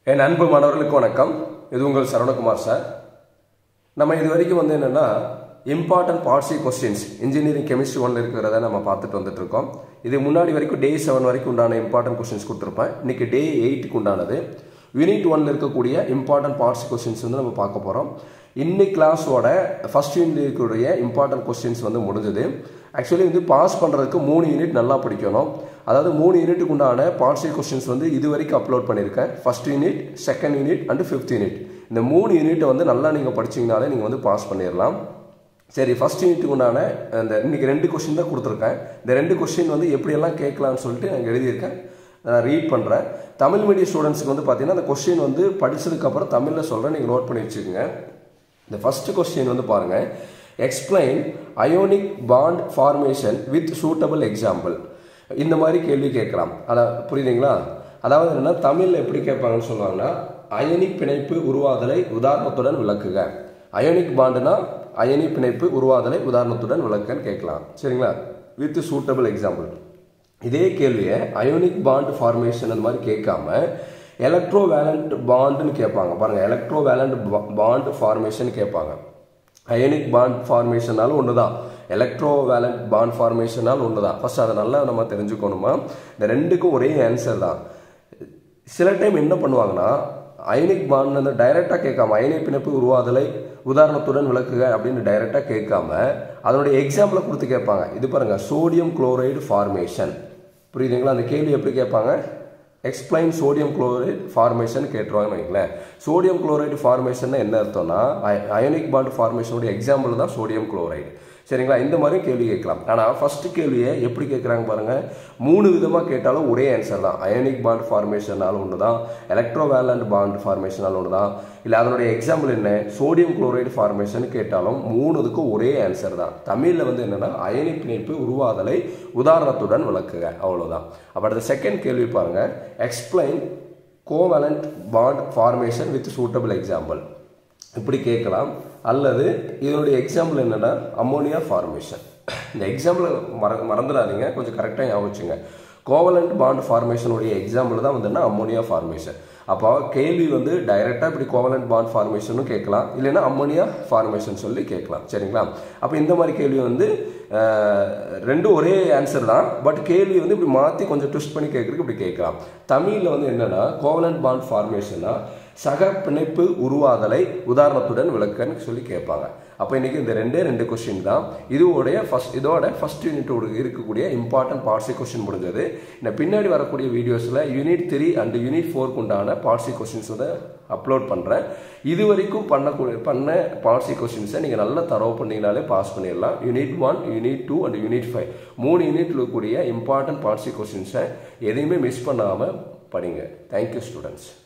என் அன்பு மாணவர்களுக்கு வணக்கம் இது உங்கள் சரவணகுமார் சார் நம்ம இது வரைக்கும் வந்து என்னென்னா இம்பார்ட்டன்ட் பார்ட்ஸி கொஸ்டின்ஸ் இன்ஜினியரிங் கெமிஸ்ட்ரி ஒன்ல இருக்கிறத நம்ம பார்த்துட்டு வந்துட்டு இருக்கோம் இது முன்னாடி வரைக்கும் டே செவன் வரைக்கும் உண்டான இம்பார்ட்டன்ட் கொஸ்டின்ஸ் கொடுத்துருப்பேன் இன்னைக்கு டே எயிட்டுக்கு உண்டானது யூனிட் ஒன்ல இருக்கக்கூடிய இம்பார்ட்டன்ட் பார்ட்ஸ் கொஸ்டின்ஸ் வந்து நம்ம பார்க்க போகிறோம் இன்னைக்கு கிளாஸோட ஃபர்ஸ்ட் யூனிட் இருக்கக்கூடிய இம்பார்ட்டன்ட் கொஸ்டின்ஸ் வந்து முடிஞ்சது ஆக்சுவலி வந்து பாஸ் பண்ணுறதுக்கு மூணு யூனிட் நல்லா படிக்கணும் அதாவது மூணு யூனிட்டுக்கு உண்டான பார்ட்ஸி கொஸ்டின்ஸ் வந்து இது வரைக்கும் அப்லோட் பண்ணியிருக்கேன் first unit second unit and fifth unit இந்த மூணு யூனிட்டை வந்து நல்லா நீங்கள் படிச்சீங்கனாலே நீங்கள் வந்து பாஸ் பண்ணிடலாம் சரி ஃபர்ஸ்ட் யூனிட்டுக்கு உண்டான அந்த இன்னைக்கு ரெண்டு கொஸ்டின் தான் கொடுத்துருக்கேன் இந்த ரெண்டு கொஸ்டின் வந்து எப்படியெல்லாம் கேட்கலாம்னு சொல்லிட்டு நான் எழுதியிருக்கேன் நான் ரீட் பண்ணுறேன் தமிழ் மீடியம் ஸ்டூடெண்ட்ஸ்க்கு வந்து பார்த்தீங்கன்னா அந்த கொஸ்டின் வந்து படிச்சதுக்கப்புறம் தமிழில் சொல்கிறேன் நீங்கள் நோட் பண்ணி வச்சுக்கோங்க இந்த ஃபர்ஸ்ட் கொஸ்டின் வந்து பாருங்கள் explain ionic bond formation with suitable example இந்த மாதிரி கேள்வி கேட்கலாம் அதான் புரியுதுங்களா அதாவது என்னன்னா தமிழில் எப்படி கேட்பாங்கன்னு சொல்லுவாங்கன்னா அயனிக் பிணைப்பு உருவாதலை உதாரணத்துடன் விளக்குக அயோனிக் பாண்டுனா அயனி பிணைப்பு உருவாதலை உதாரணத்துடன் விளக்குன்னு கேட்கலாம் சரிங்களா வித் சூட்டபிள் எக்ஸாம்பிள் இதே கேள்வியை அயோனிக் பாண்ட் ஃபார்மேஷன் அந்த மாதிரி கேட்காம எலக்ட்ரோ வேலண்ட் பாண்டுன்னு கேட்பாங்க பாருங்க எலக்ட்ரோ வேலண்ட் பாண்ட் ஃபார்மேஷன் கேட்பாங்க அயனிக் பாண்ட் ஃபார்மேஷனாலும் ஒன்று தான் எலக்ட்ரோ வேலண்ட் பாண்ட் ஃபார்மேஷனாலும் ஒன்று தான் ஃபர்ஸ்ட் அதை நல்லா நம்ம தெரிஞ்சுக்கணுமா இந்த ரெண்டுக்கும் ஒரே ஆன்சர் தான் சில டைம் என்ன பண்ணுவாங்கன்னா அயனிக் பாண்ட் வந்து டைரெக்டாக கேட்காம அயனி பிணைப்பு உருவாதலை உதாரணத்துடன் விளக்குக அப்படின்னு டைரெக்டாக கேட்காம அதனுடைய எக்ஸாம்பிளை கொடுத்து கேட்பாங்க இது பாருங்க சோடியம் குளோரைடு ஃபார்மேஷன் புரியுதுங்களா அந்த கேள்வி எப்படி கேட்பாங்க எக்ஸ்பிளைன் சோடியம் குளோரைடு ஃபார்மேஷன் கேட்டுருவாங்கன்னு வைங்களேன் சோடியம் குளோரைடு ஃபார்மேஷன் என்ன அர்த்தம்னா அயோனிக் பாண்ட் ஃபார்மேஷனுடைய எக்ஸாம்பிள் தான் சோடியம் குளோரைடு சரிங்களா இந்த மாதிரி கேள்வி கேட்கலாம் ஆனால் ஃபர்ஸ்ட் கேள்வியை எப்படி கேட்குறாங்க பாருங்க மூணு விதமாக கேட்டாலும் ஒரே ஆன்சர் தான் அயோனிக் பாண்ட் ஃபார்மேஷனாலும் ஒன்று தான் எலக்ட்ரோவேலண்ட் பாண்ட் ஃபார்மேஷனாலும் ஒன்று தான் இல்லை அதனுடைய எக்ஸாம்பிள் என்ன சோடியம் குளோரைடு ஃபார்மேஷன் கேட்டாலும் மூணுதுக்கும் ஒரே ஆன்சர் தான் தமிழில் வந்து என்னன்னா அயனி பிணைப்பு உருவாதலை உதாரணத்துடன் விளக்குக அவ்வளோதான் அப்போ அடுத்த செகண்ட் கேள்வி பாருங்க explain covalent bond formation with suitable example இப்படி கேட்கலாம் அல்லது இதனுடைய எக்ஸாம்பிள் என்னன்னா அம்மோனியா ஃபார்மேஷன் இந்த எக்ஸாம்பிள் மற மறந்துடாதீங்க கொஞ்சம் கரெக்டாக ஞாபகம் வச்சுங்க கோவலண்ட் பாண்ட் ஃபார்மேஷனுடைய எக்ஸாம்பிள் தான் வந்து அம்மோனியா ஃபார்மேஷன் அப்போ கேள்வி வந்து டைரெக்டாக இப்படி கோவலண்ட் பாண்ட் ஃபார்மேஷனும் கேட்கலாம் இல்லைன்னா அம்மோனியா ஃபார்மேஷன் சொல்லி கேட்கலாம் சரிங்களா அப்போ இந்த மாதிரி கேள்வி வந்து ரெண்டும் ஒரே ஆன்சர் தான் பட் கேள்வி வந்து இப்படி மாற்றி கொஞ்சம் ட்விஸ்ட் பண்ணி கேட்குறதுக்கு இப்படி கேட்கலாம் தமிழில் வந்து என்னன்னா கோவலண்ட் பாண்ட் ஃபார்மேஷனா சக பிணைப்பு உருவாதலை உதாரணத்துடன் விளக்கன்னு சொல்லி கேட்பாங்க அப்போ இன்னைக்கு இந்த ரெண்டே ரெண்டு கொஸ்டின் தான் இதோடைய ஃபர்ஸ்ட் இதோட ஃபர்ஸ்ட் யூனிட்டோட இருக்கக்கூடிய இம்பார்ட்டன்ட் பார்ட்ஸி கொஸ்டின் முடிஞ்சது இந்த பின்னாடி வரக்கூடிய வீடியோஸில் யூனிட் த்ரீ அண்ட் யூனிட் ஃபோருக்கு உண்டான பார்ட்ஸி கொஸ்டின்ஸ் வந்து அப்லோட் பண்ணுறேன் இது வரைக்கும் பண்ணக்கூடிய பண்ண பார்ட்ஸி கொஸ்டின்ஸை நீங்கள் நல்லா தரவு பண்ணீங்கனாலே பாஸ் பண்ணிடலாம் unit one unit two and unit five மூணு யூனிட்ல இருக்கக்கூடிய இம்பார்ட்டன்ட் பார்ட்ஸி கொஸ்டின்ஸை எதையுமே மிஸ் பண்ணாமல் படிங்க தேங்க்யூ ஸ்டூடெண்ட்ஸ்